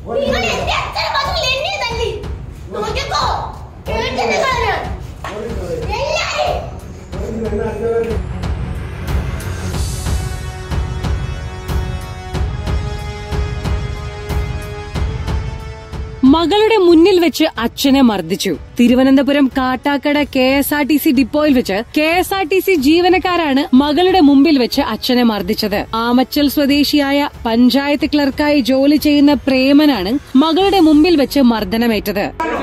നിങ്ങൾ എന്റെ അച്ഛനെ മാത്രമല്ല എന്നെ തല്ലി നോക്കിക്കോ കേട്ടിട്ട് കാണാൻ എല്ലാരും മകളുടെ മുന്നിൽ വെച്ച് അച്ഛനെ മർദ്ദിച്ചു Thiruvananthapuram Kattakada K S R T C ഡിപ്പോയിൽ വെച്ച് K S R T C ജീവനക്കാരാണ് മകളുടെ മുമ്പിൽ വെച്ച് അച്ഛനെ മർദ്ദിച്ചത് ആമച്ചൽ സ്വദേശിയായ പഞ്ചായത്ത് ക്ലർക്കായി ജോലി ചെയ്യുന്ന പ്രേമനാണ് മകളുടെ മുമ്പിൽ വെച്ച് മർദ്ദനമേറ്റത്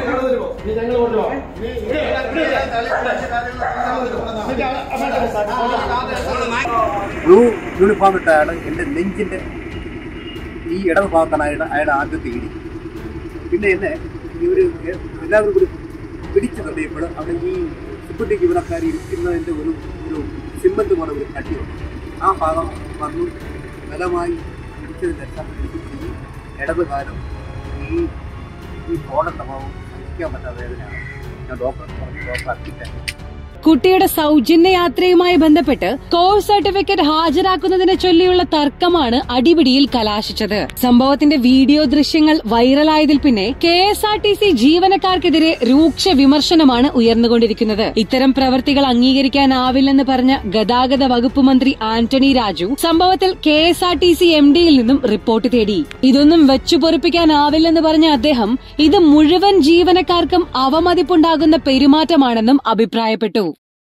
ബ്ലൂ യൂണിഫോം ഇട്ട അയാൾ എൻ്റെ നെഞ്ചിൻ്റെ ഈ ഇടത് ഭാഗത്താണ് അയാളുടെ അയാളുടെ ആദ്യത്തെ ഇടി പിന്നെ എന്നെ ഇവർ എല്ലാവരും കൂടി പിടിച്ചു തള്ളിയപ്പോൾ അവിടെ ഈ സെക്യൂരിറ്റി ജീവനക്കാർ ഇരിക്കുന്നതിൻ്റെ ഒരു ഒരു സിമ്മന്റ് പോലെ ഒരു കട്ടിയുണ്ട് ആ ഭാഗം വന്നു ബലമായി പിടിച്ചതിന് ശേഷം എനിക്ക് ഈ ഇടത് കാലം ഈ ഈ ഫോണത്തെ ഭാഗം സഹിക്കാൻ പറ്റാത്ത വേദനയാണ് ഞാൻ ഡോക്ടർ പറഞ്ഞു ഡോക്ടർ അഡ്മിറ്റായി കുട്ടിയുടെ സൗജന്യ യാത്രയുമായി ബന്ധപ്പെട്ട് കോഴ്സ് സർട്ടിഫിക്കറ്റ് ഹാജരാക്കുന്നതിനെ ചൊല്ലിയുള്ള തർക്കമാണ് അടിപിടിയിൽ കലാശിച്ചത് സംഭവത്തിന്റെ വീഡിയോ ദൃശ്യങ്ങൾ വൈറലായതിൽ പിന്നെ K S R T C ജീവനക്കാർക്കെതിരെ രൂക്ഷ വിമർശനമാണ് ഉയർന്നുകൊണ്ടിരിക്കുന്നത് ഇത്തരം പ്രവർത്തികൾ അംഗീകരിക്കാനാവില്ലെന്ന് പറഞ്ഞ ഗതാഗത വകുപ്പ് മന്ത്രി ആന്റണി രാജു സംഭവത്തിൽ K S R T C M ഡിയിൽ നിന്നും റിപ്പോർട്ട് തേടി ഇതൊന്നും വെച്ചു പൊറിപ്പിക്കാനാവില്ലെന്ന് പറഞ്ഞ അദ്ദേഹം ഇത് മുഴുവൻ ജീവനക്കാർക്കും അവമതിപ്പുണ്ടാകുന്ന പെരുമാറ്റമാണെന്നും അഭിപ്രായപ്പെട്ടു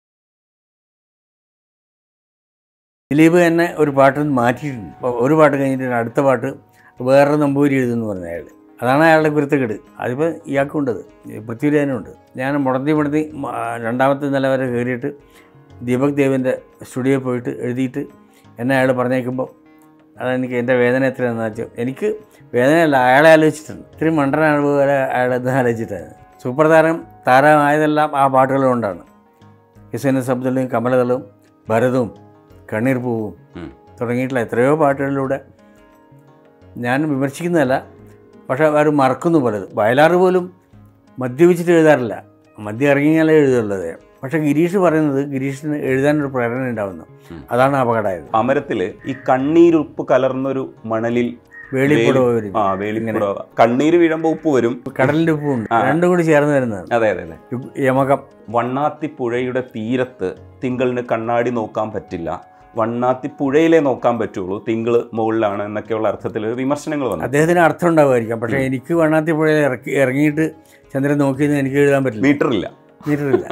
ദിലീപ് തന്നെ ഒരു പാട്ട് മാറ്റിയിട്ടുണ്ട് അപ്പോൾ ഒരു പാട്ട് കഴിഞ്ഞിട്ട് അടുത്ത പാട്ട് വേറൊരു നമ്പൂരി എഴുതുമെന്ന് പറഞ്ഞ അയാൾ അതാണ് അയാളുടെ കുരുത്തക്കേട് അതിപ്പോൾ ഇയാൾക്കുണ്ടത് പൃഥ്വിരാജനുണ്ട് ഞാൻ മുടന്തി മുടന്തി മ- രണ്ടാമത്തെ നില വരെ കയറിയിട്ട് ദീപക് ദേവിൻ്റെ സ്റ്റുഡിയോയിൽ പോയിട്ട് എഴുതിയിട്ട് എന്നെ അയാൾ പറഞ്ഞേക്കുമ്പോൾ അതെനിക്ക് എൻ്റെ വേദന എത്രയാണെന്ന് വെച്ചാൽ എനിക്ക് വേദനയല്ല അയാളെ ആലോചിച്ചിട്ടുണ്ട് ഇത്തിരി മണ്ടനാണ് പോലെ അയാളത് ആലോചിച്ചിട്ടാണ് സൂപ്പർ താരം താരമായതെല്ലാം ആ പാട്ടുകൾ കൊണ്ടാണ് എസ് എൻ എസ് അബ്ദുള്ളയും കമലതളും ഭരതും കണ്ണീർ പൂവും ഉം. തുടങ്ങിയിട്ടുള്ള എത്രയോ പാട്ടുകളിലൂടെ ഞാൻ വിമർശിക്കുന്നതല്ല പക്ഷേ അവർ മറക്കുന്നു പലത് വയലാറ് പോലും മദ്യപിച്ചിട്ട് എഴുതാറില്ല മദ്യം ഇറങ്ങിയാലേ എഴുതുള്ളത് പക്ഷേ ഗിരീഷ് പറയുന്നത് ഗിരീഷിന് എഴുതാനൊരു പ്രേരണ ഉണ്ടാവുന്നു ഉം. അതാണ് അപകടമായത് അമരത്തില് ഈ കണ്ണീരുപ്പ് കലർന്നൊരു മണലിൽ വേളിപ്പുടവ വേലി- ആ വേലിപ്പുടവ കണ്ണീര് വീഴുമ്പോൾ ഉപ്പ് വരും കടലിൻ്റെ ഉപ്പുണ്ട് ആ. രണ്ടും കൂടി ചേർന്ന് വരുന്നതാണ് അതെ അതെ അതെ യു- യമകം വണ്ണാത്തിപ്പുഴയുടെ തീരത്ത് തിങ്കളിന് കണ്ണാടി നോക്കാൻ പറ്റില്ല വണ്ണാത്തിപ്പുഴയിലേ നോക്കാൻ പറ്റുള്ളൂ തിങ്കൾ മുകളിലാണ് എന്നൊക്കെയുള്ള അർത്ഥത്തിൽ വിമർശനങ്ങൾ വന്നു അദ്ദേഹത്തിന് അർത്ഥം ഉണ്ടാവുമായിരിക്കാം പക്ഷേ എനിക്ക് വണ്ണാത്തി പുഴയിൽ ഇറക്കി ഇറങ്ങിയിട്ട് ചന്ദ്രൻ നോക്കിയെന്ന് എനിക്ക് എഴുതാൻ പറ്റില്ല മീറ്ററില്ല മീറ്ററില്ല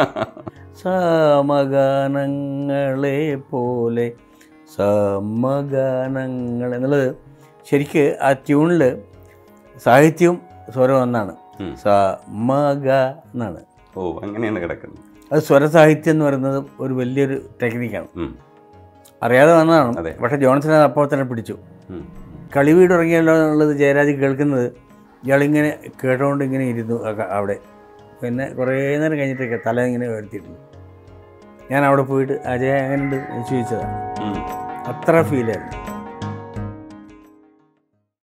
സമഗാനങ്ങളെ പോലെ സമഗാനങ്ങൾ എന്നുള്ളത് ശരിക്ക് ആ ട്യൂണിൽ സാഹിത്യവും സ്വരം ഒന്നാണ് ഉം. സമഗ എന്നാണ് ഓ അങ്ങനെയാണ് കിടക്കുന്നത് അത് സ്വരസാഹിത്യം എന്ന് പറയുന്നത് ഒരു വലിയൊരു ടെക്നിക്കാണ് ഉം. അറിയാതെ വന്നതാണ് അതെ. പക്ഷേ ജോൺസൺ അത് അപ്പോൾ തന്നെ പിടിച്ചു ഉം. കളിവീട് ഇറങ്ങിയല്ലോ എന്നുള്ളത് ജയരാജ് കേൾക്കുന്നത് ഇയാളിങ്ങനെ കേട്ടോണ്ട് ഇങ്ങനെ ഇരുന്നു അക- അവിടെ പിന്നെ കുറേ നേരം കഴിഞ്ഞിട്ടൊക്കെ തല ഇങ്ങനെ ഉയർത്തിയിരുന്നു ഞാൻ അവിടെ പോയിട്ട് അജയ എങ്ങനെയുണ്ട് എന്ന് ചോദിച്ചതാണ് ഉം. അത്ര ഫീലായിരുന്നു